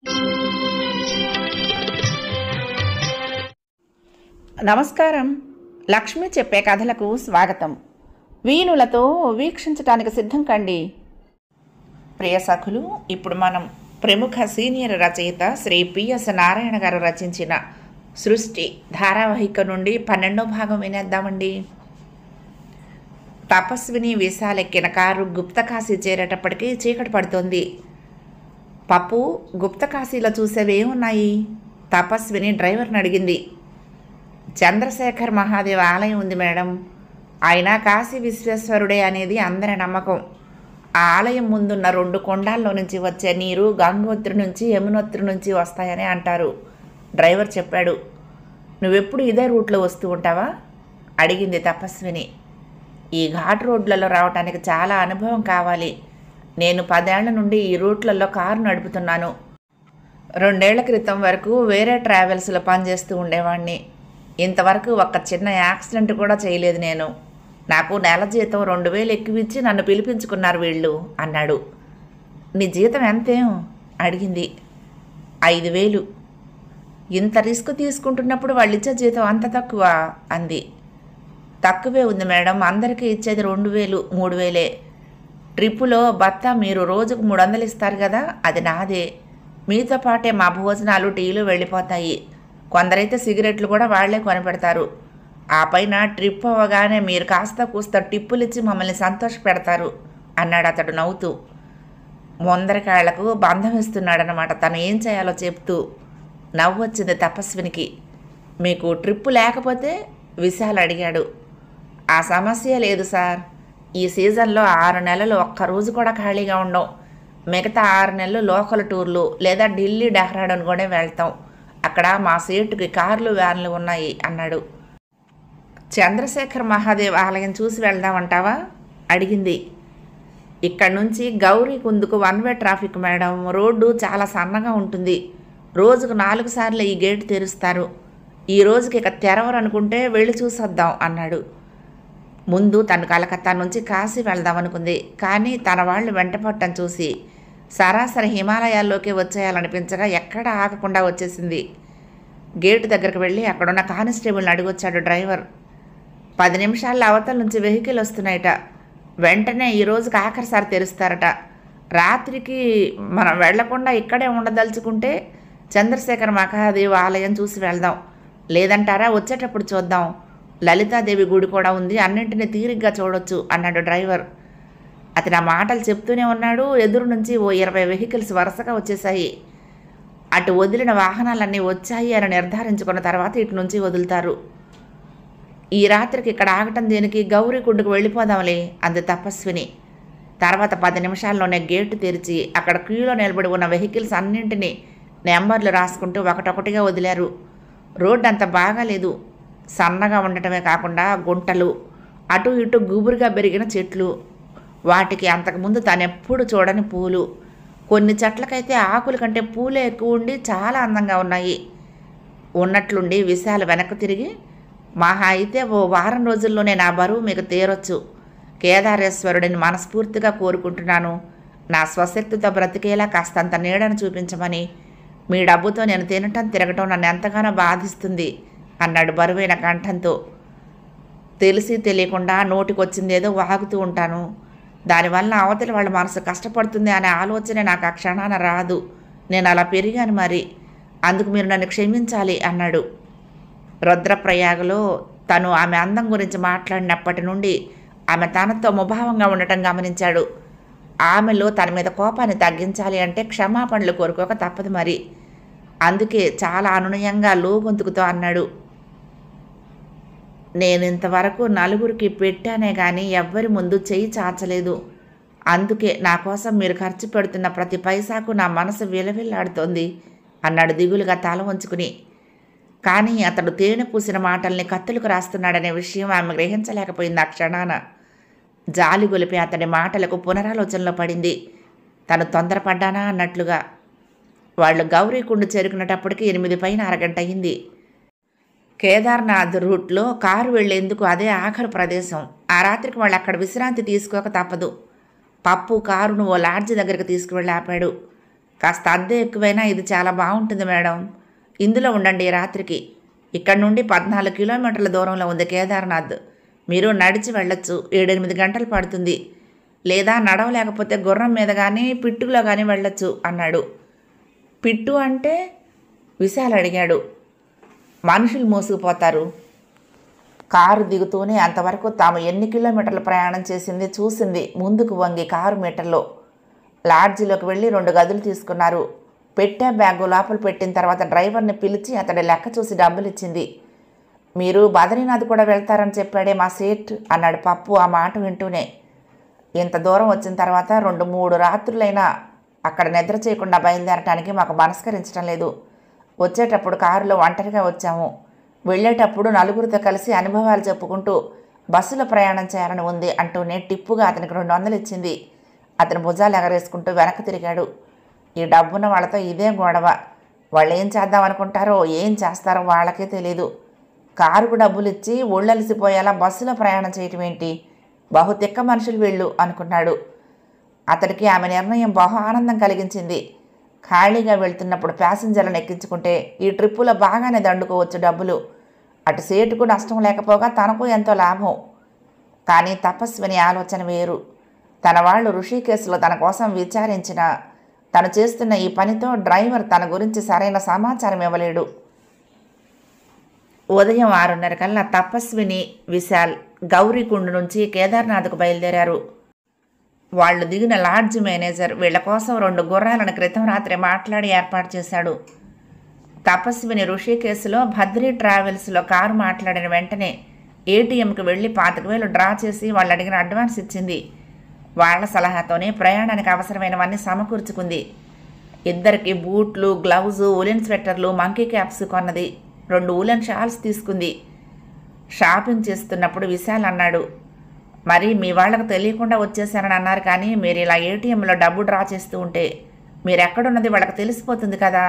నమస్కారం లక్ష్మి చెప్పే కథలకు స్వాగతం వీణులతో వీక్షించటానికి సిద్ధం కండి ప్రియ సఖులు ఇప్పుడు మనం ప్రముఖ సీనియర్ రచయిత శ్రీ పిఎస్ నారాయణ గారు రచించిన సృష్టి ధారావాహిక నుండి పన్నెండో భాగం వినేద్దామండి తపస్విని విశాలెక్కిన కారు గుప్తకాశీ చేరేటప్పటికీ చీకటి పడుతోంది పప్పు గుప్తకాశీలో చూసేవేమున్నాయి తపస్విని డ్రైవర్ని అడిగింది చంద్రశేఖర్ మహాదేవ్ ఆలయం ఉంది మేడం ఆయన కాశీ విశ్వేశ్వరుడే అనేది అందరి నమ్మకం ఆ ఆలయం ముందున్న రెండు కొండాల్లో నుంచి వచ్చే నీరు గంగోత్రి నుంచి యమునోత్రి నుంచి వస్తాయని అంటారు డ్రైవర్ చెప్పాడు నువ్వెప్పుడు ఇదే రూట్లో వస్తూ ఉంటావా అడిగింది తపస్విని ఈ ఘాట్ రోడ్లలో రావటానికి చాలా అనుభవం కావాలి నేను పదేళ్ల నుండి ఈ రూట్లలో కారు నడుపుతున్నాను రెండేళ్ల క్రితం వరకు వేరే ట్రావెల్స్లో పనిచేస్తూ ఉండేవాడిని ఇంతవరకు ఒక్క చిన్న యాక్సిడెంట్ కూడా చేయలేదు నేను నాకు నెల జీతం రెండు వేలు ఎక్కువిచ్చి నన్ను పిలిపించుకున్నారు వీళ్ళు అన్నాడు నీ జీతం ఎంతేం అడిగింది ఐదు వేలు ఇంత రిస్క్ తీసుకుంటున్నప్పుడు వాళ్ళు ఇచ్చే జీతం అంత తక్కువ అంది తక్కువే ఉంది మేడం అందరికీ ఇచ్చేది రెండు వేలు మూడు వేలే ట్రిప్పులో భర్త మీరు రోజుకు మూడు వందలు ఇస్తారు కదా అది నాదే మీతో పాటే మా భోజనాలు టీలు వెళ్ళిపోతాయి కొందరైతే సిగరెట్లు కూడా వాళ్లే కొనిపెడతారు ఆ పైన ట్రిప్ అవ్వగానే మీరు కాస్త కూస్త టిప్పులు ఇచ్చి మమ్మల్ని సంతోష పెడతారు అన్నాడు అతడు నవ్వుతూ ముందరకాళ్లకు బంధం ఇస్తున్నాడనమాట తను ఏం చేయాలో చెప్తూ నవ్వు వచ్చింది తపస్వినికి మీకు ట్రిప్పు లేకపోతే విశాల్ అడిగాడు ఆ సమస్య లేదు సార్ ఈ సీజన్లో ఆరు నెలలు ఒక్క రోజు కూడా ఖాళీగా ఉండం మిగతా ఆరు నెలలు లోకల్ టూర్లు లేదా ఢిల్లీ డెహ్రాడూన్ కూడా వెళ్తాం అక్కడ మా సీటుకి కార్లు వ్యాన్లు ఉన్నాయి అన్నాడు చంద్రశేఖర్ మహాదేవ్ ఆలయం చూసి వెళ్దామంటావా అడిగింది ఇక్కడ నుంచి గౌరీ కుందుకు one way traffic madam road చాలా సన్నగా ఉంటుంది రోజుకు నాలుగు సార్లు ఈ గేట్ తెరుస్తారు ఈ రోజుకి ఇక తెరవరు అనుకుంటే వెళ్ళి చూసొద్దాం అన్నాడు ముందు తను కలకత్తా నుంచి కాశీ వెళ్దామనుకుంది కానీ తన వాళ్ళు వెంటపట్టం చూసి సరాసరి హిమాలయాల్లోకి వచ్చేయాలనిపించగా ఎక్కడ ఆగకుండా వచ్చేసింది గేటు దగ్గరకు వెళ్ళి అక్కడున్న కానిస్టేబుల్ని అడిగొచ్చాడు డ్రైవర్ పది నిమిషాల్లో అవతల నుంచి వెహికల్ వస్తున్నాయట వెంటనే ఈ రోజుకి ఆఖరిసారి తెరుస్తారట రాత్రికి మనం వెళ్లకుండా ఇక్కడే ఉండదలుచుకుంటే చంద్రశేఖర్ మహాదేవ్ ఆలయం చూసి వెళ్దాం లేదంటారా వచ్చేటప్పుడు చూద్దాం లలితాదేవి గుడి కూడా ఉంది అన్నింటినీ తీరిగ్గా చూడొచ్చు అన్నాడు డ్రైవర్ అతను ఆ మాటలు చెప్తూనే ఉన్నాడు ఎదురు నుంచి ఓ ఇరవై వెహికల్స్ వరుసగా వచ్చేసాయి అటు వదిలిన వాహనాలన్నీ వచ్చాయి అని నిర్ధారించుకున్న తర్వాత ఇటు నుంచి వదులుతారు ఈ రాత్రికి ఇక్కడ ఆగటం దేనికి గౌరీ కుండుకు వెళ్ళిపోదాంలే అంది తపస్విని తర్వాత పది నిమిషాల్లోనే గేటు తెరిచి అక్కడ క్యూలో నిలబడి ఉన్న వెహికల్స్ అన్నింటినీ నెంబర్లు రాసుకుంటూ ఒకటొకటిగా వదిలారు రోడ్డు అంత బాగాలేదు సన్నగా ఉండటమే కాకుండా గుంటలు అటు ఇటు గుబురుగా పెరిగిన చెట్లు వాటికి అంతకుముందు తానెప్పుడు చూడని పూలు కొన్ని చెట్లకైతే ఆకుల కంటే పూలే ఎక్కువ ఉండి చాలా అందంగా ఉన్నాయి ఉన్నట్లుండి విశాల వెనక్కి తిరిగి మహా అయితే ఓ వారం రోజుల్లోనే నా బరువు మీకు తీరొచ్చు కేదారేశ్వరుడిని మనస్ఫూర్తిగా కోరుకుంటున్నాను నా స్వశక్తితో బ్రతికేలా కాస్తంత నీడను చూపించమని మీ డబ్బుతో నేను తినటం తిరగటం నన్ను ఎంతగానో బాధిస్తుంది అన్నాడు బరువైన కంఠంతో తెలిసి తెలియకుండా నోటికొచ్చిందేదో వాగుతూ ఉంటాను దానివల్ల అవతలి వాళ్ళ మనసు కష్టపడుతుంది అనే ఆలోచన నాకు ఆ క్షణాన రాదు నేను అలా పెరిగాను మరి అందుకు మీరు నన్ను క్షమించాలి అన్నాడు రుద్రప్రయాగలో తను ఆమె అందం గురించి మాట్లాడినప్పటి నుండి ఆమె తనతో ముభావంగా ఉండటం గమనించాడు ఆమెలో తన మీద కోపాన్ని తగ్గించాలి అంటే క్షమాపణలు కోరుకోక తప్పదు మరి అందుకే చాలా అనునయంగా లోగొంతుకుతో అన్నాడు నేను ఇంతవరకు నలుగురికి పెట్టానే కానీ ఎవ్వరి ముందు చెయ్యి చాచలేదు అందుకే నా కోసం మీరు ఖర్చు పెడుతున్న ప్రతి పైసాకు నా మనసు విలవిల్లాడుతోంది అన్నాడు దిగులుగా తల వంచుకుని కానీ అతడు తేనె పూసిన మాటల్ని కత్తులకు రాస్తున్నాడనే విషయం ఆమె గ్రహించలేకపోయింది ఆ క్షణాన జాలి గొలిపి అతడి మాటలకు పునరాలోచనలో పడింది తను తొందరపడ్డానా అన్నట్లుగా వాళ్ళు గౌరీకుండు చేరుకునేటప్పటికి ఎనిమిది పైన అరగంట అయింది కేదార్నాథ్ రూట్లో కారు వెళ్లేందుకు అదే ఆఖరు ప్రదేశం ఆ రాత్రికి వాళ్ళు అక్కడ విశ్రాంతి తీసుకోక తప్పదు పప్పు కారును ఓ లాడ్జి దగ్గరికి తీసుకువెళ్ళి ఆపాడు కాస్త అద్దె ఎక్కువైనా ఇది చాలా బాగుంటుంది మేడం ఇందులో ఉండండి ఈ రాత్రికి ఇక్కడ నుండి పద్నాలుగు కిలోమీటర్ల దూరంలో ఉంది కేదార్నాథ్ మీరు నడిచి వెళ్ళొచ్చు ఏడెనిమిది గంటలు పడుతుంది లేదా నడవలేకపోతే గుర్రం మీద కానీ పిట్టులో కానీ వెళ్ళొచ్చు అన్నాడు పిట్టు అంటే విశాల్ అడిగాడు మనుషులు మోసుకుపోతారు కారు దిగుతూనే అంతవరకు తాము ఎన్ని కిలోమీటర్ల ప్రయాణం చేసింది చూసింది ముందుకు వంగి కారు మీటర్లో లాడ్జిలోకి వెళ్ళి రెండు గదులు తీసుకున్నారు పెట్టే బ్యాగు లోపల పెట్టిన తర్వాత డ్రైవర్ని పిలిచి అతడి లెక్క చూసి డబ్బులు ఇచ్చింది మీరు బద్రీనాథ్ కూడా వెళ్తారని చెప్పాడే మా సేట్ అన్నాడు పప్పు ఆ మాట వింటూనే ఇంత దూరం వచ్చిన తర్వాత రెండు మూడు రాత్రులైనా అక్కడ నిద్ర చేయకుండా బయలుదేరటానికి మాకు మనస్కరించడం లేదు వచ్చేటప్పుడు కారులో ఒంటరిగా వచ్చాము వెళ్ళేటప్పుడు నలుగురితో కలిసి అనుభవాలు చెప్పుకుంటూ బస్సులో ప్రయాణం చేయాలని ఉంది అంటూనే టిప్పుగా అతనికి రెండు వందలు ఇచ్చింది అతను భుజాలు ఎగరేసుకుంటూ వెనక్కి తిరిగాడు ఈ డబ్బున్న వాళ్ళతో ఇదే గొడవ వాళ్ళు ఏం చేద్దాం అనుకుంటారో ఏం చేస్తారో వాళ్ళకే తెలీదు కారుకు డబ్బులు ఇచ్చి ఒళ్ళలిసిపోయేలా బస్సులో ప్రయాణం చేయటం ఏంటి బహు తిక్క మనుషులు వీళ్ళు అనుకున్నాడు అతడికి ఆమె నిర్ణయం బహు ఆనందం కలిగించింది ఖాళీగా వెళ్తున్నప్పుడు ప్యాసింజర్లను ఎక్కించుకుంటే ఈ ట్రిప్పులో బాగానే దండుకోవచ్చు డబ్బులు అటు సేటుకు నష్టం లేకపోగా తనకు ఎంతో లాభం కానీ తపస్విని ఆలోచన వేరు తన వాళ్ళు ఋషికేశ్లో తన కోసం విచారించిన తను చేస్తున్న ఈ పనితో డ్రైవర్ తన గురించి సరైన సమాచారం ఇవ్వలేడు ఉదయం ఆరున్నర కల్లా తపస్విని విశాల్ గౌరీకుండ్ నుంచి కేదార్నాథ్కు బయలుదేరారు వాళ్ళు దిగిన లాడ్జ్ మేనేజర్ వీళ్ళ కోసం రెండు గుర్రాలను క్రితం రాత్రి మాట్లాడి ఏర్పాటు చేశాడు తపస్విని ఋషికేశ్లో భద్రీ ట్రావెల్స్లో కారు మాట్లాడిన వెంటనే ఏటీఎంకి వెళ్ళి పాతిక వేలు డ్రా చేసి వాళ్ళు అడిగిన అడ్వాన్స్ ఇచ్చింది వాళ్ళ సలహాతోనే ప్రయాణానికి అవసరమైనవన్నీ సమకూర్చుకుంది ఇద్దరికి బూట్లు గ్లౌజు ఉలెన్ స్వెట్టర్లు మంకీ క్యాప్స్ కొన్నది రెండు ఉలెన్ షాల్స్ తీసుకుంది షాపింగ్ చేస్తున్నప్పుడు విశాల్ అన్నాడు మరి మీ వాళ్ళకు తెలియకుండా వచ్చేసారని అన్నారు కానీ మీరు ఇలా ఏటీఎంలో డబ్బు డ్రా చేస్తూ ఉంటే మీరు ఎక్కడున్నది వాళ్ళకి తెలిసిపోతుంది కదా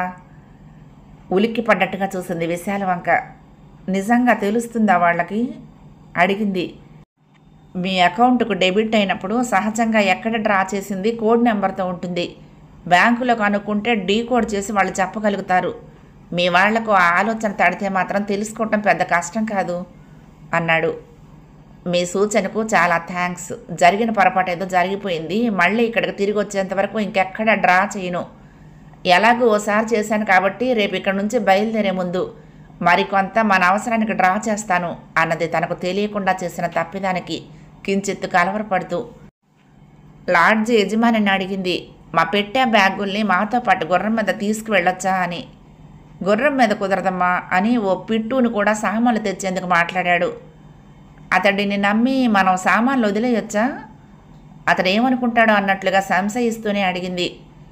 ఉలిక్కి పడ్డట్టుగా చూసింది విశాల వంక నిజంగా తెలుస్తుందా వాళ్ళకి అడిగింది మీ అకౌంట్కు డెబిట్ అయినప్పుడు సహజంగా ఎక్కడ డ్రా చేసింది కోడ్ నెంబర్తో ఉంటుంది బ్యాంకులో కనుక్కుంటే డీ కోడ్ చేసి వాళ్ళు చెప్పగలుగుతారు మీ వాళ్లకు ఆ ఆలోచన తడితే మాత్రం తెలుసుకోవటం పెద్ద కష్టం కాదు అన్నాడు మీ సూచనకు చాలా థ్యాంక్స్ జరిగిన పొరపాటు ఏదో జరిగిపోయింది మళ్ళీ ఇక్కడికి తిరిగి వచ్చేంత వరకు ఇంకెక్కడ డ్రా చేయను ఎలాగో ఓసారి చేశాను కాబట్టి రేపు ఇక్కడ నుంచి బయలుదేరే ముందు మరికొంత మన అవసరానికి డ్రా చేస్తాను అన్నది తనకు తెలియకుండా చేసిన తప్పిదానికి కించిత్తు కలవరపడుతూ లాడ్జ్ యజమానిని అడిగింది మా పెట్టే బ్యాగుల్ని మాతో పాటు గుర్రం మీద తీసుకువెళ్ళొచ్చా అని గుర్రం మీద కుదరదమ్మా అని ఓ పిట్టును కూడా సామాన్లు తెచ్చేందుకు మాట్లాడాడు అతడిని నమ్మి మనం సామాన్లు వదిలేయొచ్చా అతడు ఏమనుకుంటాడో అన్నట్లుగా సంశయిస్తూనే అడిగింది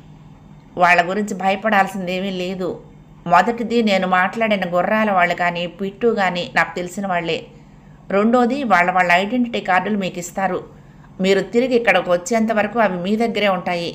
వాళ్ళ గురించి భయపడాల్సిందేమీ లేదు మొదటిది నేను మాట్లాడిన గుర్రాల వాళ్ళు కానీ పిట్టు కానీ నాకు తెలిసిన వాళ్ళే రెండోది వాళ్ళ వాళ్ళ ఐడెంటిటీ కార్డులు మీకు ఇస్తారు మీరు తిరిగి ఇక్కడికి వచ్చేంత వరకు అవి మీ దగ్గరే ఉంటాయి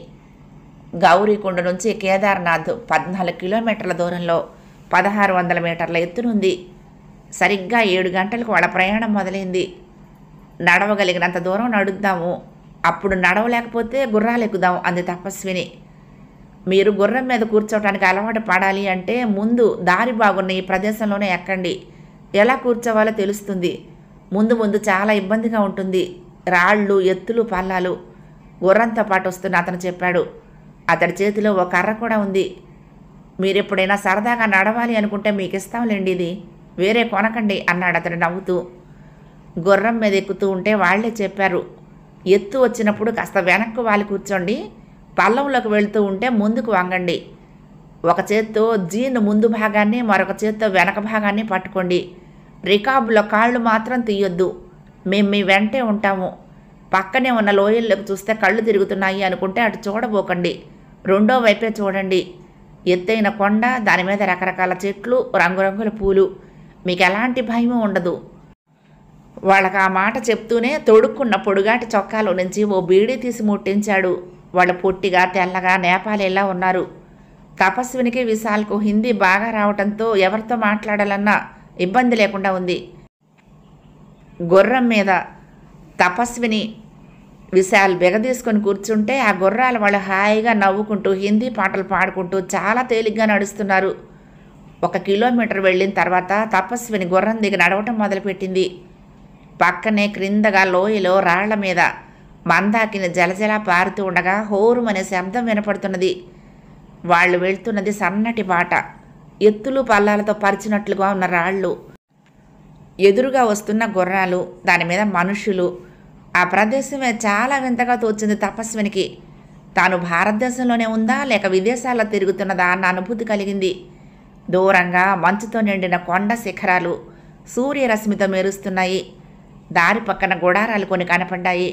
గౌరీకుండ నుంచి కేదార్నాథ్ పద్నాలుగు కిలోమీటర్ల దూరంలో పదహారు వందల మీటర్ల ఎత్తునుంది సరిగ్గా ఏడు గంటలకు వాళ్ళ ప్రయాణం మొదలైంది నడవగలిగినంత దూరం నడుద్దాము అప్పుడు నడవలేకపోతే గుర్రాలు ఎక్కుదాం అంది తపస్విని మీరు గుర్రం మీద కూర్చోవటానికి అలవాటు పడాలి అంటే ముందు దారి బాగున్న ఈ ప్రదేశంలోనే ఎక్కండి ఎలా కూర్చోవాలో తెలుస్తుంది ముందు ముందు చాలా ఇబ్బందిగా ఉంటుంది రాళ్ళు ఎత్తులు పల్లాలు గుర్రంతో పాటు వస్తున్న అతను చెప్పాడు అతడి చేతిలో ఒక కర్ర కూడా ఉంది మీరు ఎప్పుడైనా సరదాగా నడవాలి అనుకుంటే మీకు ఇస్తాంలేండి ఇది వేరే కొనకండి అన్నాడు అతడు నవ్వుతూ గుర్రం మీద ఎక్కుతూ ఉంటే వాళ్లే చెప్పారు ఎత్తు వచ్చినప్పుడు కాస్త వెనక్కు వాలి కూర్చోండి పల్లంలోకి వెళ్తూ ఉంటే ముందుకు వంగండి ఒక చేత్తో జీన్ ముందు భాగాన్ని మరొక చేత్తో వెనక భాగాన్ని పట్టుకోండి రికాబులో కాళ్ళు మాత్రం తీయొద్దు మేము మీ వెంటే ఉంటాము పక్కనే ఉన్న లోయల్లోకి చూస్తే కళ్ళు తిరుగుతున్నాయి అనుకుంటే అటు చూడబోకండి రెండో వైపే చూడండి ఎత్తైన కొండ దాని మీద రకరకాల చెట్లు రంగురంగుల పూలు మీకు ఎలాంటి భయము ఉండదు వాళ్ళకి ఆ మాట చెప్తూనే తొడుక్కున్న పొడుగాటి చొక్కాలో నుంచి ఓ బీడీ తీసి ముట్టించాడు వాళ్ళు పొట్టిగా తెల్లగా నేపాలేలా ఉన్నారు తపస్వినికి విశాల్కు హిందీ బాగా రావటంతో ఎవరితో మాట్లాడాలన్నా ఇబ్బంది లేకుండా ఉంది గుర్రం మీద తపస్విని విశాల్ బిగదీసుకొని కూర్చుంటే ఆ గుర్రాల వాళ్ళు హాయిగా నవ్వుకుంటూ హిందీ పాటలు పాడుకుంటూ చాలా తేలిగ్గా నడుస్తున్నారు ఒక కిలోమీటర్ వెళ్ళిన తర్వాత తపస్విని గుర్రం దిగి నడవటం మొదలుపెట్టింది పక్కనే క్రిందగా లోయలో రాళ్ల మీద మందాకిని జలజల పారుతూ ఉండగా హోరుమనే శబ్దం వినపడుతున్నది వాళ్ళు వెళ్తున్నది సన్నటి బాట ఎత్తులు పల్లాలతో పరిచినట్లుగా ఉన్న రాళ్ళు ఎదురుగా వస్తున్న గుర్రాలు దాని మీద మనుషులు ఆ ప్రదేశమే చాలా వింతగా తోచింది తపస్వినికి తాను భారతదేశంలోనే ఉందా లేక విదేశాల్లో తిరుగుతున్నదా అన్న అనుభూతి కలిగింది దూరంగా మంచుతో నిండిన కొండ శిఖరాలు సూర్యరశ్మితో మెరుస్తున్నాయి దారి పక్కన గుడారాలు కొన్ని కనపడ్డాయి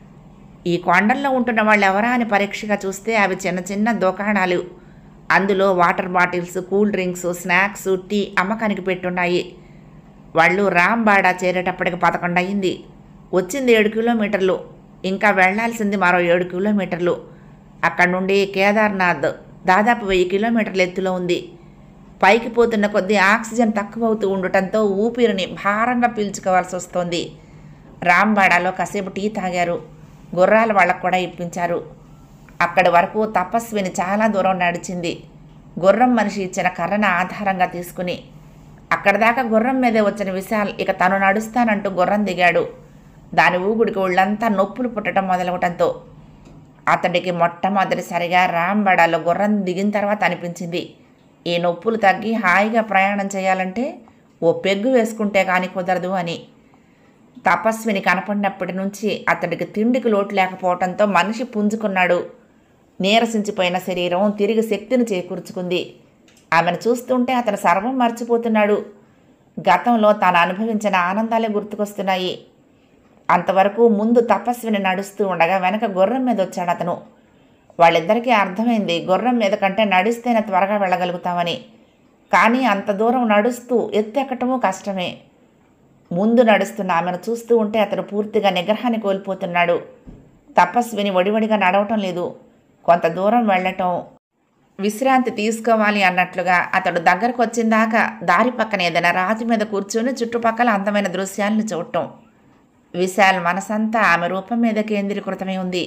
ఈ కొండల్లో ఉంటున్న వాళ్ళు ఎవరా అని పరీక్షగా చూస్తే అవి చిన్న చిన్న దుకాణాలు అందులో water bottles cool drinks snacks tea అమ్మకానికి పెట్టున్నాయి వాళ్ళు రాంబాడా చేరేటప్పటికి పదకొండు అయింది వచ్చింది ఏడు కిలోమీటర్లు ఇంకా వెళ్లాల్సింది మరో ఏడు కిలోమీటర్లు అక్కడ నుండి కేదార్నాథ్ దాదాపు వెయ్యి కిలోమీటర్ల ఎత్తులో ఉంది పైకి పోతున్న కొద్దీ ఆక్సిజన్ తక్కువ అవుతూ ఉండటంతో ఊపిరిని భారంగా పీల్చుకోవాల్సి వస్తోంది రాంబాడాలో కాసేపు టీ తాగారు గుర్రాల వాళ్ళకు కూడా ఇప్పించారు అక్కడి వరకు తపస్విని చాలా దూరం నడిచింది గుర్రం మనిషి ఇచ్చిన కర్రను ఆధారంగా తీసుకుని అక్కడ దాకా గుర్రం మీదే వచ్చిన విశాల్ ఇక తను నడుస్తానంటూ గుర్రం దిగాడు దాని ఊగుడికి ఒళ్ళంతా నొప్పులు పుట్టడం మొదలవటంతో అతడికి మొట్టమొదటిసారిగా రాంబడాలో గుర్రం దిగిన తర్వాత అనిపించింది ఈ నొప్పులు తగ్గి హాయిగా ప్రయాణం చేయాలంటే ఓ పెగ్గు వేసుకుంటే కానీ కుదరదు అని తపస్విని కనపడినప్పటి నుంచి అతడికి తిండికి లోటు లేకపోవడంతో మనిషి పుంజుకున్నాడు నీరసించిపోయిన శరీరం తిరిగి శక్తిని చేకూర్చుకుంది ఆమెను చూస్తుంటే అతను సర్వం మర్చిపోతున్నాడు గతంలో తాను అనుభవించిన ఆనందాలే గుర్తుకొస్తున్నాయి అంతవరకు ముందు తపస్విని నడుస్తూ ఉండగా వెనక గుర్రం మీద వచ్చాడు అతను వాళ్ళిద్దరికీ అర్థమైంది గుర్రం మీద కంటే నడిస్తేనే త్వరగా వెళ్ళగలుగుతామని కానీ అంత దూరం నడుస్తూ ఎత్తెక్కటమూ కష్టమే ముందు నడుస్తున్న ఆమెను చూస్తూ ఉంటే అతను పూర్తిగా నిగ్రహాన్ని కోల్పోతున్నాడు తపస్విని వడివడిగా నడవటం లేదు కొంత దూరం వెళ్ళటం విశ్రాంతి తీసుకోవాలి అన్నట్లుగా అతడు దగ్గరకు వచ్చిందాక దారి పక్కన ఏదైనా రాతి మీద కూర్చుని చుట్టుపక్కల అందమైన దృశ్యాలను చూడటం విశాల్ మనసంతా ఆమె రూపం మీద కేంద్రీకృతమై ఉంది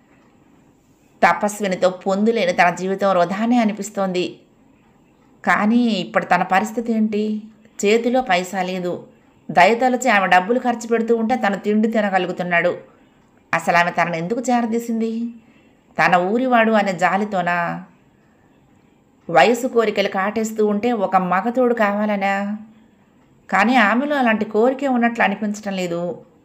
తపస్వినితో పొందులేని తన జీవితం వృధానే అనిపిస్తోంది కానీ ఇప్పుడు తన పరిస్థితి ఏంటి చేతిలో పైసా లేదు దయతలచి ఆమె డబ్బులు ఖర్చు పెడుతూ ఉంటే తను తిండి తినగలుగుతున్నాడు అసలు ఆమె తనను ఎందుకు చేరదీసింది తన ఊరివాడు అనే జాలితోనా వయసు కోరికలు కాటేస్తూ ఉంటే ఒక మగతోడు కావాలనా కానీ ఆమెలో అలాంటి కోరిక ఉన్నట్లు అనిపించటం లేదు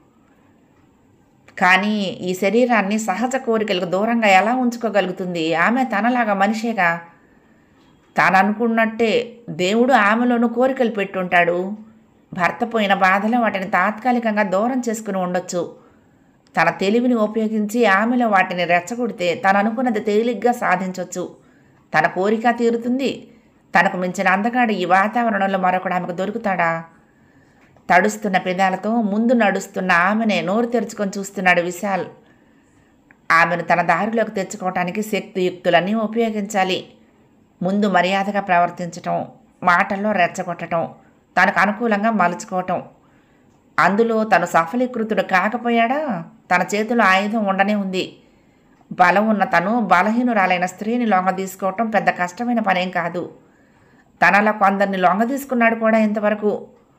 కానీ ఈ శరీరాన్ని సహజ కోరికలకు దూరంగా ఎలా ఉంచుకోగలుగుతుంది ఆమె తనలాగా మనిషేగా తాను అనుకున్నట్టే దేవుడు ఆమెలోనూ కోరికలు పెట్టుంటాడు భర్త పోయిన బాధలో వాటిని తాత్కాలికంగా దూరం చేసుకుని ఉండొచ్చు తన తెలివిని ఉపయోగించి ఆమెలో వాటిని రెచ్చగొడితే తను అనుకున్నది తేలిగ్గా సాధించవచ్చు తన కోరిక తీరుతుంది తనకు మించిన అందగాడు ఈ వాతావరణంలో మరొకడు ఆమెకు దొరుకుతాడా తడుస్తున్న పెదాలతో ముందు నడుస్తున్న ఆమెనే నోరు తెరుచుకొని చూస్తున్నాడు విశాల్ ఆమెను తన దారిలోకి తెచ్చుకోవటానికి శక్తియుక్తులన్నీ ఉపయోగించాలి ముందు మర్యాదగా ప్రవర్తించటం మాటల్లో రెచ్చగొట్టడం తనకు అనుకూలంగా మలుచుకోవటం అందులో తను సఫలీకృతుడు కాకపోయాడా తన చేతిలో ఆయుధం ఉండనే ఉంది బలం ఉన్న తను బలహీనురాలైన స్త్రీని లొంగ తీసుకోవటం పెద్ద కష్టమైన పనేం కాదు తనలా కొందరిని లొంగ తీసుకున్నాడు కూడా ఇంతవరకు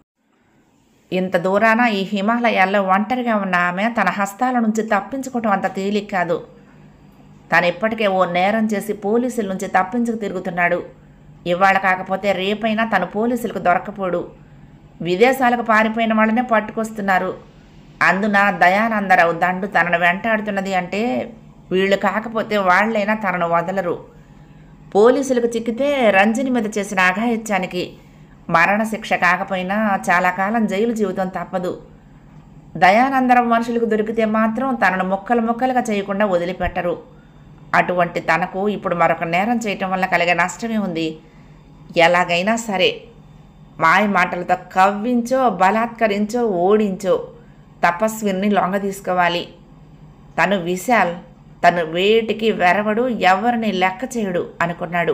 ఇంత దూరాన ఈ హిమాలయాల్లో ఒంటరిగా ఉన్న ఆమె తన హస్తాల నుంచి తప్పించుకోవటం అంత తేలిక కాదు తను ఇప్పటికే ఓ నేరం చేసి పోలీసుల నుంచి తప్పించుకు తిరుగుతున్నాడు ఇవాళ కాకపోతే రేపైనా తను పోలీసులకు దొరకపోడు విదేశాలకు పారిపోయిన వాళ్ళనే పట్టుకొస్తున్నారు అందున దయానందరావు దండు తనను వెంటాడుతున్నది అంటే వీళ్ళు కాకపోతే వాళ్ళైనా తనను వదలరు పోలీసులకు చిక్కితే రంజని మీద చేసిన అఘాయిత్యానికి మరణశిక్ష కాకపోయినా చాలా కాలం జైలు జీవితం తప్పదు దయానందరం మనుషులకు దొరికితే మాత్రం తనను ముక్కలు ముక్కలుగా చేయకుండా వదిలిపెట్టరు అటువంటి తనకు ఇప్పుడు మరొక నేరం చేయటం వల్ల కలిగే నష్టమే ఉంది ఎలాగైనా సరే మాయ మాటలతో కవ్వించో బలాత్కరించో ఓడించో తపస్విని లొంగ తీసుకోవాలి తను విశాల్ తను వేటికి వెరవడు ఎవరిని లెక్క చేయడు అనుకున్నాడు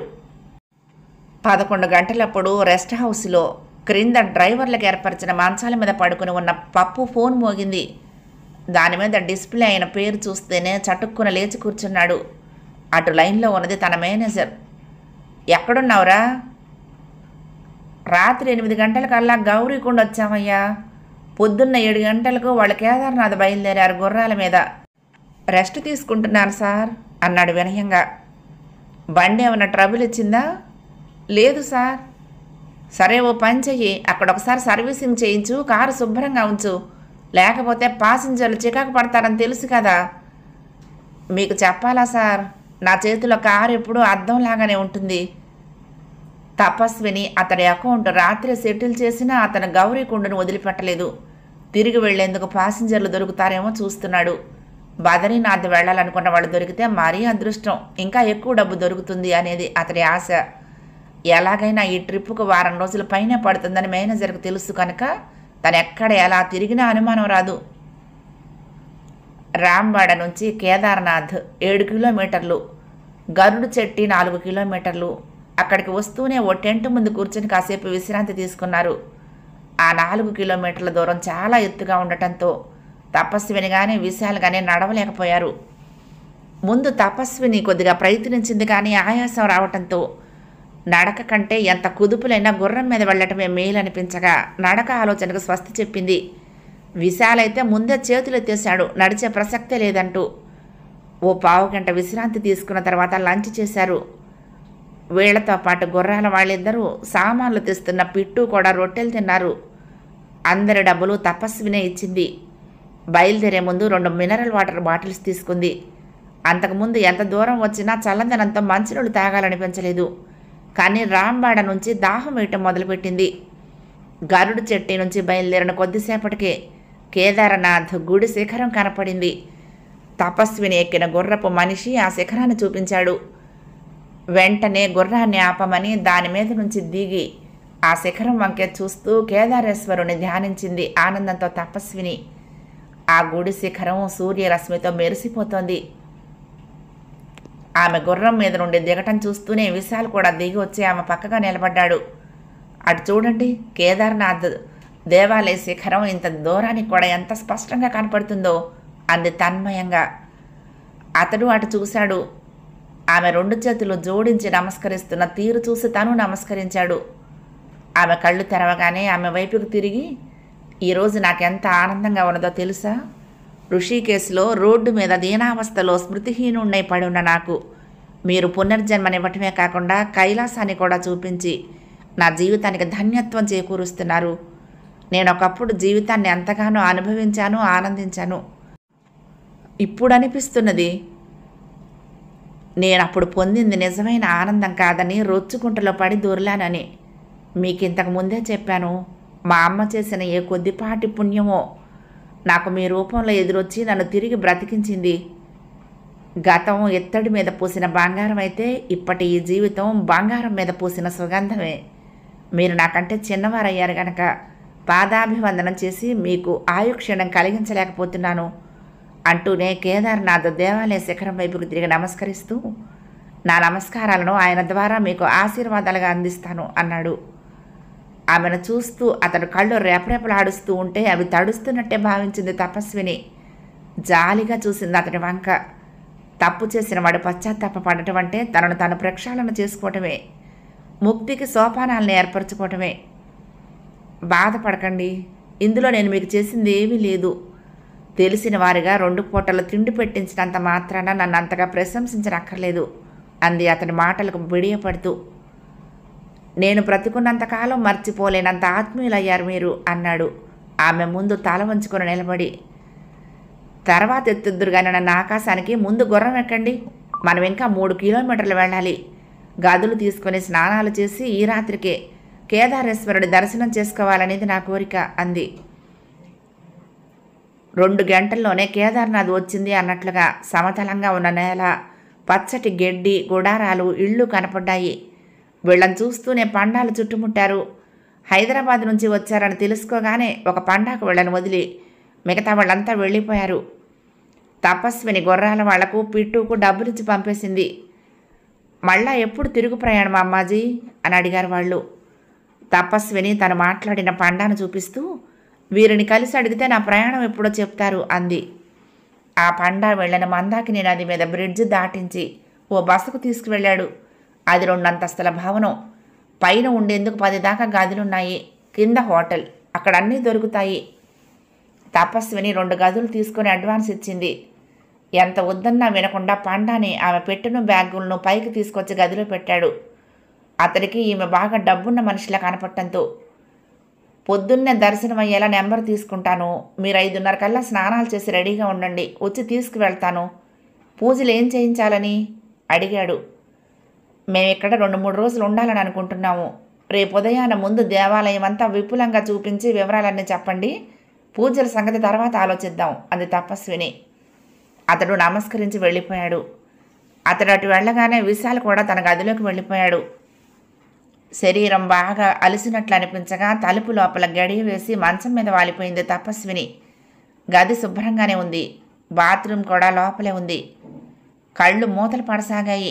పదకొండు గంటలప్పుడు రెస్ట్ హౌస్లో క్రింద డ్రైవర్లకు ఏర్పరిచిన మంచాల మీద పడుకుని ఉన్న పప్పు ఫోన్ మోగింది దాని మీద డిస్ప్లే అయిన పేరు చూస్తేనే చటుక్కున లేచి కూర్చున్నాడు అటు లైన్లో ఉన్నది తన మేనేజర్ ఎక్కడున్నావురా రాత్రి ఎనిమిది గంటలకల్లా గౌరీకుండ వచ్చామయ్యా పొద్దున్న ఏడు గంటలకు వాళ్ళు కేదార్నాథ్ బయలుదేరారు గుర్రాల మీద రెస్ట్ తీసుకుంటున్నాను సార్ అన్నాడు వినయంగా బండి ఏమైనా ట్రబుల్ ఇచ్చిందా లేదు సార్ సరే ఓ పని చెయ్యి అక్కడ ఒకసారి సర్వీసింగ్ చేయించు కారు శుభ్రంగా ఉంచు లేకపోతే పాసింజర్లు చికాకు పడతారని తెలుసు కదా మీకు చెప్పాలా సార్ నా చేతిలో కారు ఎప్పుడూ అద్దం లాగానే ఉంటుంది తపస్విని అతడి అకౌంట్ రాత్రి సెటిల్ చేసినా అతను గౌరీకుండను వదిలిపెట్టలేదు తిరిగి వెళ్లేందుకు పాసింజర్లు దొరుకుతారేమో చూస్తున్నాడు బదరీనాథ్ వెళ్ళాలనుకున్న వాళ్ళు దొరికితే మరీ అదృష్టం ఇంకా ఎక్కువ డబ్బు దొరుకుతుంది అనేది అతడి ఆశ ఎలాగైనా ఈ ట్రిప్పుకు వారం రోజుల పైనే పడుతుందని మేనేజర్కు తెలుసు కనుక తను ఎక్కడ ఎలా తిరిగినా అనుమానం రాదు రాంబాడ నుంచి కేదార్నాథ్ ఏడు కిలోమీటర్లు గరుడు చెట్టి నాలుగు కిలోమీటర్లు అక్కడికి వస్తూనే ఓ టెంట్ ముందు కూర్చొని కాసేపు విశ్రాంతి తీసుకున్నారు ఆ నాలుగు కిలోమీటర్ల దూరం చాలా ఎత్తుగా ఉండటంతో తపస్విని కానీ విశాల్ కానీ నడవలేకపోయారు ముందు తపస్విని కొద్దిగా ప్రయత్నించింది కానీ ఆయాసం రావటంతో నడక కంటే ఎంత కుదుపులైనా గుర్రం మీద వెళ్ళటమే మేలు అనిపించగా నడక ఆలోచనకు స్వస్తి చెప్పింది విశాలైతే ముందే చేతులు ఎత్తేశాడు నడిచే ప్రసక్తే లేదంటూ ఓ పావు గంట విశ్రాంతి తీసుకున్న తర్వాత లంచ్ చేశారు వీళ్లతో పాటు గుర్రాల వాళ్ళిద్దరూ సామాన్లు తెస్తున్న పిట్టు కూడా రొట్టెలు తిన్నారు అందరి డబ్బులు తపస్వినే ఇచ్చింది బయలుదేరే ముందు రెండు మినరల్ వాటర్ బాటిల్స్ తీసుకుంది అంతకుముందు ఎంత దూరం వచ్చినా చల్లదనంతో మంచినీళ్ళు తాగాలనిపించలేదు కానీ రాంబాడ నుంచి దాహం వేయటం మొదలుపెట్టింది గరుడు చెట్టి నుంచి బయలుదేరిన కొద్దిసేపటికే కేదారనాథ్ గుడి శిఖరం కనపడింది తపస్విని ఎక్కిన గుర్రపు మనిషి ఆ శిఖరాన్ని చూపించాడు వెంటనే గుర్రాన్ని ఆపమని దాని మీద నుంచి దిగి ఆ శిఖరం వంకే చూస్తూ కేదారేశ్వరుని ధ్యానించింది ఆనందంతో తపస్విని ఆ గుడి శిఖరం సూర్యరశ్మితో మెరిసిపోతోంది ఆమె గుర్రం మీద నుండి దిగటం చూస్తూనే విశాల్ కూడా దిగి వచ్చి ఆమె పక్కగా నిలబడ్డాడు అటు చూడండి కేదార్నాథ్ దేవాలయ శిఖరం ఇంత దూరానికి కూడా ఎంత స్పష్టంగా కనపడుతుందో అంది తన్మయంగా అతడు అటు చూశాడు ఆమె రెండు చేతులు జోడించి నమస్కరిస్తున్న తీరు చూసి తను నమస్కరించాడు ఆమె కళ్ళు తెరవగానే ఆమె వైపుకు తిరిగి ఈరోజు నాకెంత ఆనందంగా ఉన్నదో తెలుసా ఋషికేశ్లో రోడ్డు మీద దీనావస్థలో స్మృతిహీనుణ్ణై పడి ఉన్న నాకు మీరు పునర్జన్మనివ్వటమే కాకుండా కైలాసాన్ని కూడా చూపించి నా జీవితానికి ధన్యత్వం చేకూరుస్తున్నారు నేను ఒకప్పుడు జీవితాన్ని ఎంతగానో అనుభవించాను ఆనందించాను ఇప్పుడు అనిపిస్తున్నది నేను అప్పుడు పొందింది నిజమైన ఆనందం కాదని రొచ్చుకుంటలో పడి దొర్లానని మీకు ఇంతకు ముందే చెప్పాను మా అమ్మ చేసిన ఏ కొద్దిపాటి పుణ్యమో నాకు మీ రూపంలో ఎదురొచ్చి నన్ను తిరిగి బ్రతికించింది గతం ఎత్తడి మీద పూసిన బంగారం అయితే ఇప్పటి ఈ జీవితం బంగారం మీద పూసిన సుగంధమే మీరు నాకంటే చిన్నవారయ్యారు గనక పాదాభివందనం చేసి మీకు ఆయుక్షణం కలిగించలేకపోతున్నాను అంటూనే కేదార్నాథ్ దేవాలయ శిఖరం వైపుకు తిరిగి నమస్కరిస్తూ నా నమస్కారాలను ఆయన ద్వారా మీకు ఆశీర్వాదాలుగా అందిస్తాను అన్నాడు ఆమెను చూస్తూ అతను కళ్ళు రేపరేపలాడుస్తూ ఉంటే అవి తడుస్తున్నట్టే భావించింది తపస్విని జాలిగా చూసింది అతని వంక తప్పు చేసిన వాడు పశ్చాత్తాప పడటం అంటే తనను తాను ప్రక్షాళన చేసుకోవటమే ముక్తికి సోపానాలను ఏర్పరచుకోవటమే బాధపడకండి ఇందులో నేను మీకు చేసింది ఏమీ లేదు తెలిసిన వారిగా రెండు పూటలు తిండి పెట్టించినంత మాత్రాన నన్ను అంతగా ప్రశంసించనక్కర్లేదు అంది అతని మాటలకు బిడియపడుతూ నేను బ్రతికున్నంతకాలం మర్చిపోలేనంత ఆత్మీయులయ్యారు మీరు అన్నాడు ఆమె ముందు తల వంచుకొని నిలబడి తర్వాత ఎత్తుద్దురు కానీ నన్ను ఆకాశానికి ముందు గుర్రం ఎక్కండి మనం ఇంకా మూడు కిలోమీటర్లు వెళ్ళాలి గదులు తీసుకొని స్నానాలు చేసి ఈ రాత్రికే కేదారేశ్వరుడి దర్శనం చేసుకోవాలనేది నా కోరిక అంది రెండు గంటల్లోనే కేదార్నాథ్ వచ్చింది అన్నట్లుగా సమతలంగా ఉన్న నేల పచ్చటి గెడ్డి గుడారాలు ఇళ్ళు కనపడ్డాయి వీళ్ళని చూస్తూనే పండాలు చుట్టుముట్టారు హైదరాబాద్ నుంచి వచ్చారని తెలుసుకోగానే ఒక పండాకు వీళ్ళని వదిలి మిగతా వాళ్ళంతా వెళ్ళిపోయారు తపస్విని గుర్రాల వాళ్లకు పిట్టుకు డబ్బులిచ్చి పంపేసింది మళ్ళా ఎప్పుడు తిరుగు ప్రయాణం అమ్మాజీ అని అడిగారు వాళ్ళు తపస్విని తను మాట్లాడిన పండాను చూపిస్తూ వీరిని కలిసి అడిగితే నా ప్రయాణం ఎప్పుడో చెప్తారు అంది ఆ పండా వెళ్ళిన మందాకిని నది మీద బ్రిడ్జ్ దాటించి ఓ బస్సుకు తీసుకువెళ్ళాడు అది రెండంతస్తుల భవనం పైన ఉండేందుకు పది దాకా గదులున్నాయి కింద హోటల్ అక్కడ అన్నీ దొరుకుతాయి తపస్విని రెండు గదులు తీసుకొని అడ్వాన్స్ ఇచ్చింది ఎంత వద్దన్నా వినకుండా పండాని ఆమె పెట్టిన బ్యాగులను పైకి తీసుకొచ్చి గదిలో పెట్టాడు అతడికి ఈమె బాగా డబ్బున్న మనిషిలా కనపడటంతో పొద్దున్నే దర్శనం అయ్యేలా నెంబర్ తీసుకుంటాను మీరు ఐదున్నర కల్లా స్నానాలు చేసి రెడీగా ఉండండి వచ్చి తీసుకువెళ్తాను పూజలు ఏం చేయించాలని అడిగాడు మేము ఇక్కడ రెండు మూడు రోజులు ఉండాలని అనుకుంటున్నాము రేపు ఉదయాన ముందు దేవాలయం అంతా విపులంగా చూపించి వివరాలన్నీ చెప్పండి పూజల సంగతి తర్వాత ఆలోచిద్దాం అంది తపస్విని అతడు నమస్కరించి వెళ్ళిపోయాడు అతడు అటు వెళ్ళగానే విశాల్ కూడా తన గదిలోకి వెళ్ళిపోయాడు శరీరం బాగా అలసినట్లు అనిపించగా తలుపు లోపల గడియ వేసి మంచం మీద వాలిపోయింది తపస్విని గది శుభ్రంగానే ఉంది బాత్రూమ్ కూడా లోపలే ఉంది కళ్ళు మూతలు పడసాగాయి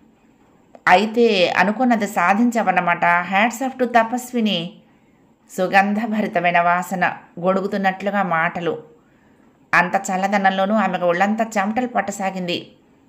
అయితే అనుకున్నది సాధించవన్నమాట హ్యాట్స్ ఆఫ్ టు తపస్విని సుగంధభరితమైన వాసన గొడుగుతున్నట్లుగా మాటలు అంత చల్లదనంలోనూ ఆమెకు ఒళ్ళంతా చెమటలు పట్టసాగింది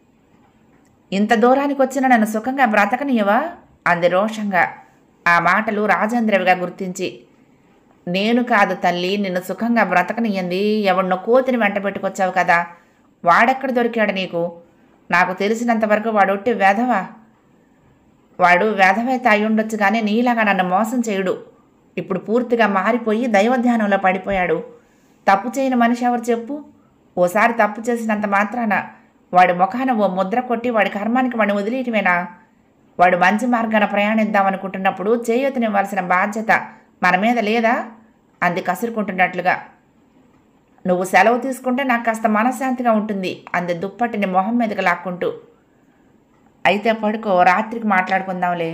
ఇంత దూరానికి వచ్చిన నన్ను సుఖంగా బ్రతకనియవా అంది రోషంగా ఆ మాటలు రాజేంద్రవిగా గుర్తించి నేను కాదు తల్లి నిన్ను సుఖంగా బ్రతకనియ్యంది ఎవడినో కోతిని వెంట పెట్టుకొచ్చావు కదా వాడెక్కడ దొరికాడు నీకు నాకు తెలిసినంతవరకు వాడు ఒట్టి వెధవా వాడు వెధవైతే అయి ఉండొచ్చు కానీ నీలాగా నన్ను మోసం చేయుడు ఇప్పుడు పూర్తిగా మారిపోయి దైవధ్యానంలో పడిపోయాడు తప్పు చేయని మనిషి ఎవరు చెప్పు ఓసారి తప్పు చేసినంత మాత్రాన వాడి ముఖాన ఓ ముద్ర కొట్టి వాడి కర్మానికి వాడిని వదిలేయటమేనా వాడు మంచి మార్గాన ప్రయాణిద్దామనుకుంటున్నప్పుడు చేయూతనివ్వాల్సిన బాధ్యత మన మీద లేదా అంది కసురుకుంటున్నట్లుగా నువ్వు సెలవు తీసుకుంటే నాకు కాస్త మనశ్శాంతిగా ఉంటుంది అంది దుప్పటిని మొహం మీదకి లాక్కుంటూ అయితే పడుకో రాత్రికి మాట్లాడుకుందాంలే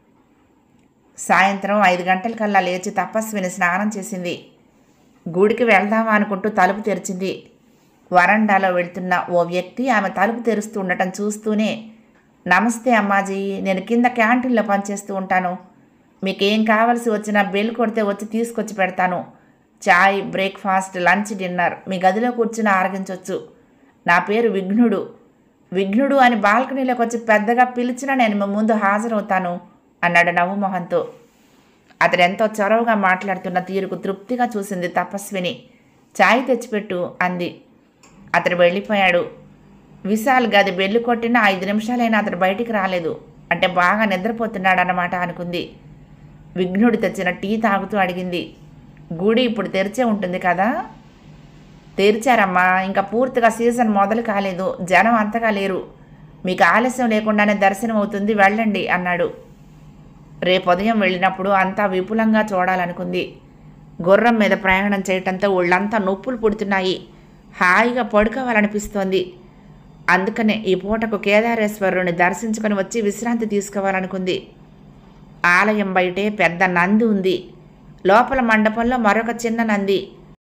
సాయంత్రం ఐదు గంటలకల్లా లేచి తపస్విని స్నానం చేసింది గుడికి వెళ్దామా అనుకుంటూ తలుపు తెరిచింది వరండాలో వెళ్తున్న ఓ వ్యక్తి ఆమె తలుపు తెరుస్తూ ఉండటం చూస్తూనే నమస్తే అమ్మాజీ నేను కింద క్యాంటీన్లో పనిచేస్తూ ఉంటాను మీకు ఏం కావాల్సి వచ్చినా బెల్ కొడితే వచ్చి తీసుకొచ్చి పెడతాను చాయ్ బ్రేక్ఫాస్ట్ లంచ్ డిన్నర్ మీ గదిలో కూర్చుని ఆరగించవచ్చు నా పేరు విఘ్నుడు విఘ్నుడు అని బాల్కనీలోకి వచ్చి పెద్దగా పిలిచినా నేను మీ ముందు హాజరవుతాను అన్నాడు నవ్వుమోహన్తో అతడు ఎంతో చొరవగా మాట్లాడుతున్న తీరుకు తృప్తిగా చూసింది తపస్విని చాయ్ తెచ్చిపెట్టు అంది అతడు వెళ్ళిపోయాడు విశాల్ గది బెల్లు కొట్టిన ఐదు నిమిషాలైనా అతడు బయటికి రాలేదు అంటే బాగా నిద్రపోతున్నాడన్నమాట అనుకుంది విఘ్నుడు తెచ్చిన టీ తాగుతూ అడిగింది గుడి ఇప్పుడు తెరిచే ఉంటుంది కదా తెరిచారమ్మా ఇంకా పూర్తిగా సీజన్ మొదలు కాలేదు జనం అంతగా లేరు మీకు ఆలస్యం లేకుండానే దర్శనం అవుతుంది వెళ్ళండి అన్నాడు రేపు ఉదయం వెళ్ళినప్పుడు అంతా విపులంగా చూడాలనుకుంది గుర్రం మీద ప్రయాణం చేయటంతో ఒళ్ళంతా నొప్పులు పుడుతున్నాయి హాయిగా పడుకోవాలనిపిస్తోంది అందుకనే ఈ పూటకు కేదారేశ్వరుని దర్శించుకొని వచ్చి విశ్రాంతి తీసుకోవాలనుకుంది ఆలయం బయటే పెద్ద నంది ఉంది లోపల మండపంలో మరొక చిన్న నంది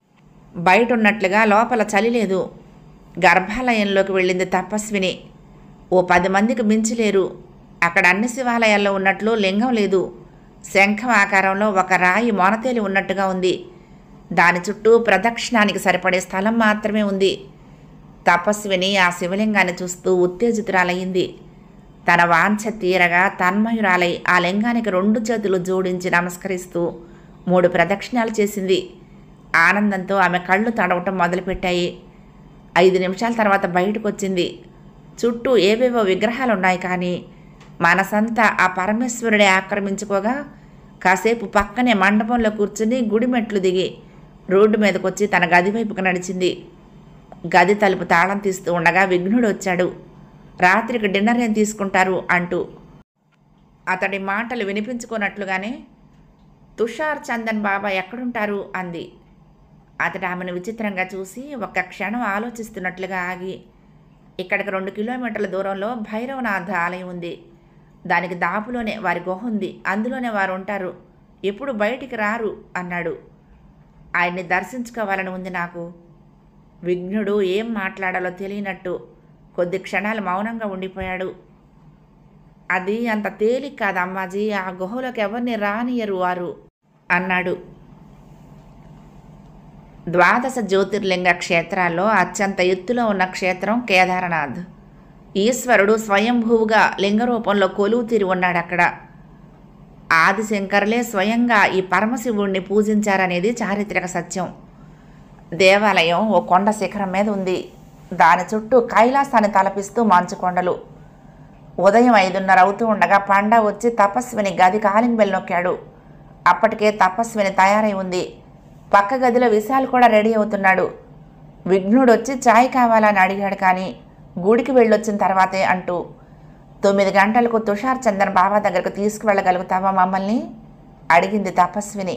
బయట ఉన్నట్లుగా లోపల చలి లేదు గర్భాలయంలోకి వెళ్ళింది తపస్విని ఓ పది మందికి మించిలేరు అక్కడ అన్ని శివాలయాల్లో ఉన్నట్లు లింగం లేదు శంఖం ఆకారంలో ఒక రాయి మొనతేలి ఉన్నట్టుగా ఉంది దాని చుట్టూ ప్రదక్షిణానికి సరిపడే స్థలం మాత్రమే ఉంది తపస్విని ఆ శివలింగాన్ని చూస్తూ ఉత్తేజితురాలయ్యింది తన వాంఛ తీరగా తన్మయురాలై ఆ లింగానికి రెండు చేతులు జోడించి నమస్కరిస్తూ మూడు ప్రదక్షిణాలు చేసింది ఆనందంతో ఆమె కళ్ళు తడవటం మొదలుపెట్టాయి ఐదు నిమిషాల తర్వాత బయటకు వచ్చింది చుట్టూ ఏవేవో విగ్రహాలు ఉన్నాయి కానీ మనసంతా ఆ పరమేశ్వరుడే ఆక్రమించుకోగా కాసేపు పక్కనే మండపంలో కూర్చుని గుడి మెట్లు దిగి రోడ్డు మీదకి వచ్చి తన గది వైపుకు నడిచింది గది తలుపు తాళం తీస్తూ ఉండగా విఘ్నుడు వచ్చాడు రాత్రికి డిన్నర్ ఏం తీసుకుంటారు అంటూ అతడి మాటలు వినిపించుకున్నట్లుగానే తుషార్ చందన్ బాబా ఎక్కడుంటారు అంది అతడు ఆమెను విచిత్రంగా చూసి ఒక్క క్షణం ఆలోచిస్తున్నట్లుగా ఆగి ఇక్కడికి రెండు కిలోమీటర్ల దూరంలో భైరవనాథ ఆలయం ఉంది దానికి దాపులోనే వారి గుహ ఉంది అందులోనే వారు ఉంటారు ఎప్పుడు బయటికి రారు అన్నాడు ఆయన్ని దర్శించుకోవాలని ఉంది నాకు విఘ్నుడు ఏం మాట్లాడాలో తెలియనట్టు కొద్ది క్షణాలు మౌనంగా ఉండిపోయాడు అది అంత తేలిక కాదు అమ్మాజీ ఆ గుహలోకి ఎవరిని రానియరు వారు అన్నాడు ద్వాదశ జ్యోతిర్లింగ క్షేత్రాల్లో అత్యంత ఎత్తులో ఉన్న క్షేత్రం కేదారనాథ్ ఈశ్వరుడు స్వయంభూవుగా లింగ రూపంలో కొలువు తీరి ఉన్నాడు అక్కడ ఆదిశంకరులే స్వయంగా ఈ పరమశివుణ్ణి పూజించారనేది చారిత్రక సత్యం దేవాలయం ఓ కొండ శిఖరం మీద ఉంది దాని చుట్టూ కైలాసాన్ని తలపిస్తూ మంచు కొండలు ఉదయం ఐదున్నర అవుతూ ఉండగా పండ వచ్చి తపస్విని గది కాలింగ్ బెల్ నొక్కాడు అప్పటికే తపస్విని తయారై ఉంది పక్క గదిలో విశాల్ కూడా రెడీ అవుతున్నాడు విఘ్నుడు వచ్చి ఛాయ్ కావాలని అడిగాడు కానీ గుడికి వెళ్ళొచ్చిన తర్వాతే అంటూ తొమ్మిది గంటలకు తుషార్ చందన్ బాబా దగ్గరకు తీసుకువెళ్ళగలుగుతావా మమ్మల్ని అడిగింది తపస్విని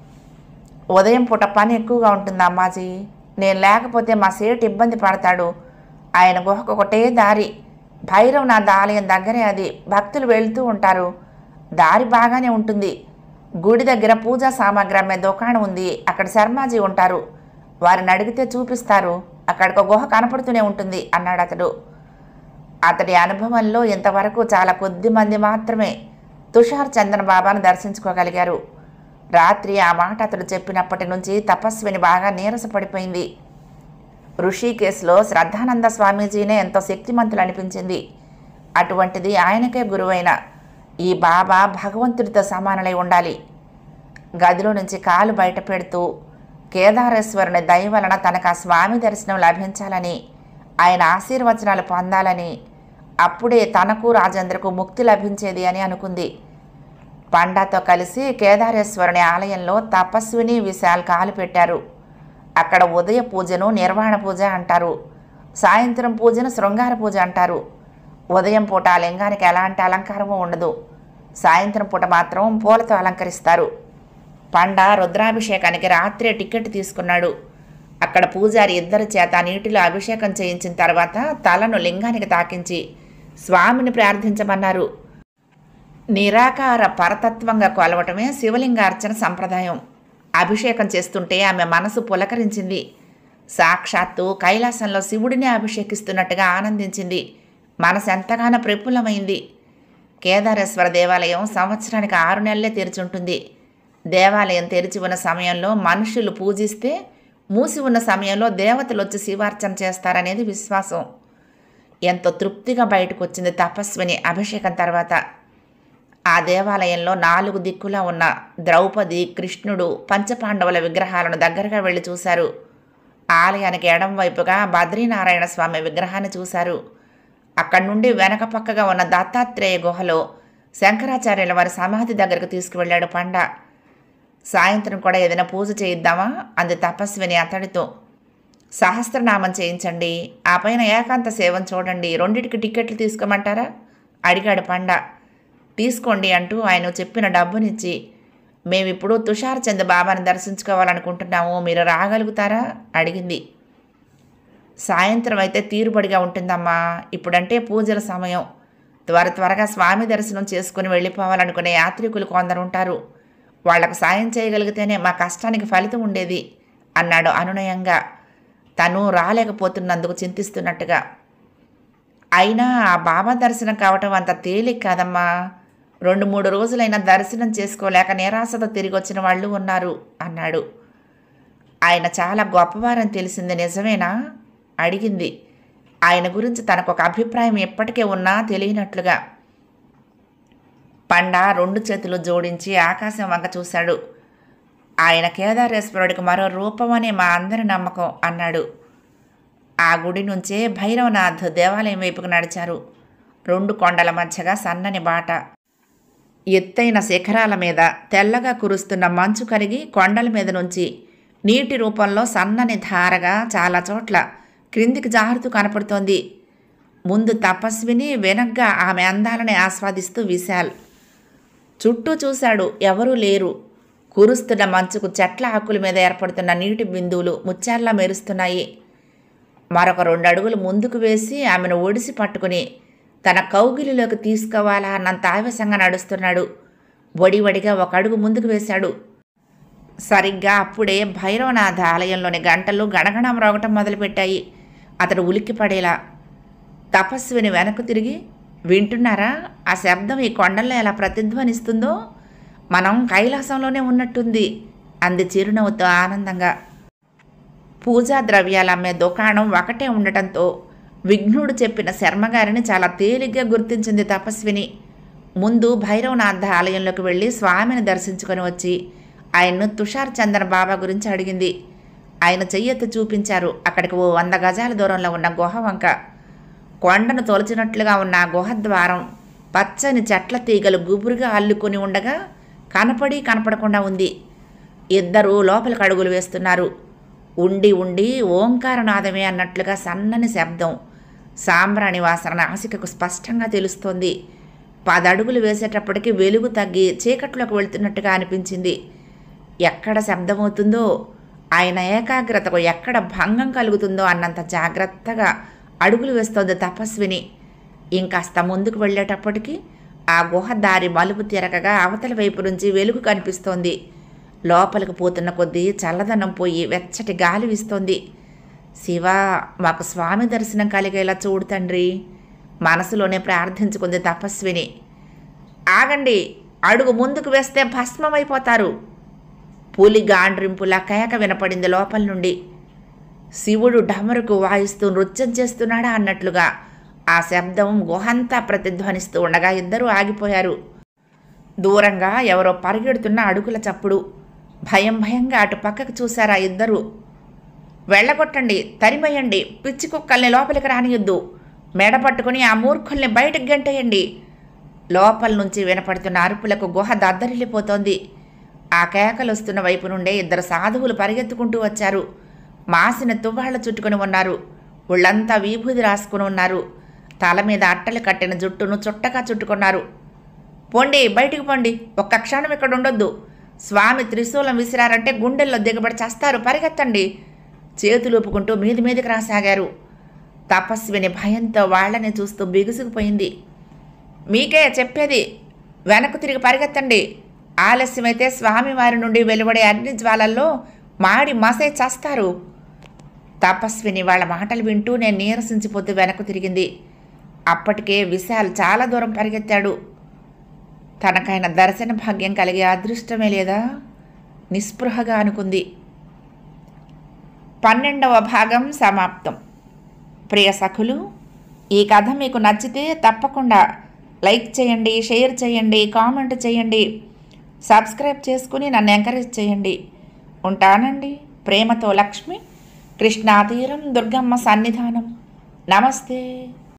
ఉదయం పూట పని ఎక్కువగా ఉంటుంది అమ్మాజీ నేను లేకపోతే మా సేటు ఇబ్బంది పడతాడు ఆయన గుహకు ఒకటే దారి భైరవనాథ ఆలయం దగ్గరే అది భక్తులు వెళ్తూ ఉంటారు దారి బాగానే ఉంటుంది గుడి దగ్గర పూజా సామాగ్రి అమ్మే దుకాణం ఉంది అక్కడ శర్మాజీ ఉంటారు వారిని అడిగితే చూపిస్తారు అక్కడికి ఒక గుహ కనపడుతూనే ఉంటుంది అన్నాడు అతడు అతడి అనుభవంలో ఇంతవరకు చాలా కొద్ది మంది మాత్రమే తుషార్ చందన్ బాబాను దర్శించుకోగలిగారు రాత్రి ఆ మాట అతడు చెప్పినప్పటి నుంచి తపస్విని బాగా నీరసపడిపోయింది ఋషికేశ్లో శ్రద్ధానంద స్వామీజీనే ఎంతో శక్తిమంతులు అనిపించింది అటువంటిది ఆయనకే గురువైన ఈ బాబా భగవంతుడితో సమానులై ఉండాలి గదిలో నుంచి కాలు బయట పెడుతూ కేదారేశ్వరుని దయ వలన తనకు ఆ స్వామి దర్శనం లభించాలని ఆయన ఆశీర్వచనాలు పొందాలని అప్పుడే తనకు రాజేంద్రకు ముక్తి లభించేది అని అనుకుంది పండాతో కలిసి కేదారేశ్వరుని ఆలయంలో తపస్విని విశాల్ కాలు పెట్టారు అక్కడ ఉదయ పూజను నిర్వాణ పూజ అంటారు సాయంత్రం పూజను శృంగార పూజ అంటారు ఉదయం పూట ఆ లింగానికి ఎలాంటి అలంకారము ఉండదు సాయంత్రం పూట మాత్రం పూలతో అలంకరిస్తారు పండ రుద్రాభిషేకానికి రాత్రే టికెట్ తీసుకున్నాడు అక్కడ పూజారి ఇద్దరి చేత నీటిలో అభిషేకం చేయించిన తర్వాత తలను లింగానికి తాకించి స్వామిని ప్రార్థించమన్నారు నిరాకార పరతత్వంగా కొలవటమే శివలింగార్చన సంప్రదాయం అభిషేకం చేస్తుంటే ఆమె మనసు పులకరించింది సాక్షాత్తు కైలాసంలో శివుడిని అభిషేకిస్తున్నట్టుగా ఆనందించింది మనసు ఎంతగానో ప్రఫుల్లమైంది కేదారేశ్వర దేవాలయం సంవత్సరానికి ఆరు నెలలే తెరిచుంటుంది దేవాలయం తెరిచి ఉన్న సమయంలో మనుషులు పూజిస్తే మూసి ఉన్న సమయంలో దేవతలు వచ్చి శివార్చన చేస్తారనేది విశ్వాసం ఎంతో తృప్తిగా బయటకు వచ్చింది తపస్విని అభిషేకం తర్వాత ఆ దేవాలయంలో నాలుగు దిక్కులా ఉన్న ద్రౌపది కృష్ణుడు పంచపాండవుల విగ్రహాలను దగ్గరగా వెళ్ళి చూశారు ఆలయానికి ఎడం వైపుగా బద్రీనారాయణ స్వామి విగ్రహాన్ని చూశారు అక్కడి నుండి వెనక పక్కగా ఉన్న దత్తాత్రేయ గుహలో శంకరాచార్యుల వారి సమాధి దగ్గరకు తీసుకువెళ్ళాడు పండ సాయంత్రం కూడా ఏదైనా పూజ చేయిద్దామా అంది తపస్విని అతడితో సహస్రనామం చేయించండి ఆ పైన ఏకాంత సేవం చూడండి రెండిటికి టికెట్లు తీసుకోమంటారా అడిగాడు పండ తీసుకోండి అంటూ ఆయన చెప్పిన డబ్బునిచ్చి మేమిప్పుడు తుషార్ చంద్ బాబాని దర్శించుకోవాలనుకుంటున్నాము మీరు రాగలుగుతారా అడిగింది సాయంత్రం అయితే తీరుబడిగా ఉంటుందమ్మా ఇప్పుడంటే పూజల సమయం త్వర త్వరగా స్వామి దర్శనం చేసుకుని వెళ్ళిపోవాలనుకునే యాత్రికులు కొందరు ఉంటారు వాళ్లకు సాయం చేయగలిగితేనే మా కష్టానికి ఫలితం ఉండేది అన్నాడు అనునయంగా తను రాలేకపోతున్నందుకు చింతిస్తున్నట్టుగా అయినా ఆ బాబా దర్శనం కావటం అంత తేలిక కాదమ్మా రెండు మూడు రోజులైనా దర్శనం చేసుకోలేక నిరాశతో తిరిగి వచ్చిన వాళ్ళు ఉన్నారు అన్నాడు ఆయన చాలా గొప్పవారని తెలిసింది నిజమేనా అడిగింది ఆయన గురించి తనకు ఒక అభిప్రాయం ఎప్పటికే ఉన్నా తెలియనట్లుగా పండ రెండు చేతులు జోడించి ఆకాశం వంక చూశాడు ఆయన కేదారేశ్వరుడికి మరో రూపమనే మా అందరి నమ్మకం అన్నాడు ఆ గుడి నుంచే భైరవనాథ్ దేవాలయం వైపుకు నడిచారు రెండు కొండల మధ్యగా సన్నని బాట ఎత్తైన శిఖరాల మీద తెల్లగా కురుస్తున్న మంచు కరిగి కొండల మీద నుంచి నీటి రూపంలో సన్నని ధారగా చాలా చోట్ల క్రిందికి జారుతూ కనపడుతోంది ముందు తపస్విని వెనగ్గా ఆమె అందాలని ఆస్వాదిస్తూ విశాల్ చుట్టూ చూశాడు ఎవరూ లేరు కురుస్తున్న మంచుకు చెట్ల ఆకుల మీద ఏర్పడుతున్న నీటి బిందువులు ముత్యాల్లా మెరుస్తున్నాయి మరొక రెండు అడుగులు ముందుకు వేసి ఆమెను ఒడిసి పట్టుకుని తన కౌగిలిలోకి తీసుకోవాలా అన్నంత ఆవేశంగా నడుస్తున్నాడు వడివడిగా ఒక అడుగు ముందుకు వేశాడు సరిగ్గా అప్పుడే భైరవనాథ ఆలయంలోని గంటలు గణగణ మ్రోగటం మొదలుపెట్టాయి అతడు ఉలిక్కిపడేలా తపస్విని వెనక్కు తిరిగి వింటున్నారా ఆ శబ్దం ఈ కొండల్లో ఎలా ప్రతిధ్వనిస్తుందో మనం కైలాసంలోనే ఉన్నట్టుంది అంది చిరునవ్వుతో ఆనందంగా పూజా ద్రవ్యాలు అమ్మే దుకాణం ఒకటే ఉండటంతో విఘ్నుడు చెప్పిన శర్మగారిని చాలా తేలిగ్గా గుర్తించింది తపస్విని ముందు భైరవనాథ ఆలయంలోకి వెళ్ళి స్వామిని దర్శించుకొని వచ్చి ఆయన్ను తుషార్ చందన బాబా గురించి అడిగింది ఆయన చెయ్యెత్తి చూపించారు అక్కడికి ఓ వంద గజాల దూరంలో ఉన్న గుహ వంక కొండను తొలచినట్లుగా ఉన్న ఆ గుహ ద్వారం పచ్చని చెట్ల తీగలు గుబురుగా అల్లుకొని ఉండగా కనపడి కనపడకుండా ఉంది ఇద్దరు లోపలికి అడుగులు వేస్తున్నారు ఉండి ఉండి ఓంకారనాదమే అన్నట్లుగా సన్నని శబ్దం సాంబ్రాణి వాసన నాసికకు స్పష్టంగా తెలుస్తోంది పదడుగులు వేసేటప్పటికి వెలుగు తగ్గి చీకట్లోకి వెళ్తున్నట్టుగా అనిపించింది ఎక్కడ శబ్దమవుతుందో ఆయన ఏకాగ్రతకు ఎక్కడ భంగం కలుగుతుందో అన్నంత జాగ్రత్తగా అడుగులు వేస్తోంది తపస్విని ఇంకాస్త ముందుకు వెళ్ళేటప్పటికి ఆ గుహ దారి మలుపు తిరగగా అవతల వైపు నుంచి వెలుగు కనిపిస్తోంది లోపలికి పోతున్న కొద్దీ చల్లదనం పోయి వెచ్చటి గాలి వీస్తోంది శివ మాకు స్వామి దర్శనం కలిగేలా చూడు తండ్రి మనసులోనే ప్రార్థించుకుంది తపస్విని ఆగండి అడుగు ముందుకు వేస్తే భస్మమైపోతారు పులి గాండ్రింపులా కేక వినపడింది లోపల నుండి శివుడు డమరుకు వాయిస్తూ నృత్యం చేస్తున్నాడా అన్నట్లుగా ఆ శబ్దం గుహంతా ప్రతిధ్వనిస్తూ ఉండగా ఇద్దరూ ఆగిపోయారు దూరంగా ఎవరో పరిగెడుతున్న అడుగుల చప్పుడు భయం భయంగా అటు పక్కకు చూశారా ఇద్దరు వెళ్ళగొట్టండి తరిమేయండి పిచ్చి కుక్కల్ని లోపలికి రానియొద్దు మెడ పట్టుకుని ఆ మూర్ఖుల్ని బయటకు గంటేయండి లోపల నుంచి వినపడుతున్న అరుపులకు గుహ దద్దరిల్లిపోతోంది ఆ కేకలు వస్తున్న వైపు నుండే ఇద్దరు సాధువులు పరిగెత్తుకుంటూ వచ్చారు మాసిన తువ్వాళ్ల చుట్టుకుని ఉన్నారు ఒళ్ళంతా విభూది రాసుకుని ఉన్నారు తల మీద అట్టలు కట్టిన జుట్టును చుట్టగా చుట్టుకున్నారు పోండి బయటికి పోండి ఒక్క క్షణం ఇక్కడ ఉండొద్దు స్వామి త్రిశూలం విసిరారంటే గుండెల్లో దిగబడి చేస్తారు పరిగెత్తండి చేతులు ఊపుకుంటూ మీది మీదికి రాసాగారు తపస్విని భయంతో వాళ్ళని చూస్తూ బిగుసుకుపోయింది మీకే చెప్పేది వెనక్కు తిరిగి పరిగెత్తండి ఆలస్యమైతే స్వామివారి నుండి వెలువడే అగ్ని జ్వాలల్లో మాడి మసే చేస్తారు తపస్విని వాళ్ళ మాటలు వింటూ నేను నీరసించిపోతూ వెనక్కు తిరిగింది అప్పటికే విశాల్ చాలా దూరం పరిగెత్తాడు తనకైన దర్శన భాగ్యం కలిగే అదృష్టమే లేదా నిస్పృహగా అనుకుంది పన్నెండవ భాగం సమాప్తం ప్రియ సఖులు ఈ కథ మీకు నచ్చితే తప్పకుండా లైక్ చేయండి షేర్ చేయండి కామెంట్ చేయండి సబ్స్క్రైబ్ చేసుకుని నన్ను ఎంకరేజ్ చేయండి ఉంటానండి ప్రేమతో లక్ష్మి కృష్ణాతీరం దుర్గమ్మ సన్నిధానం నమస్తే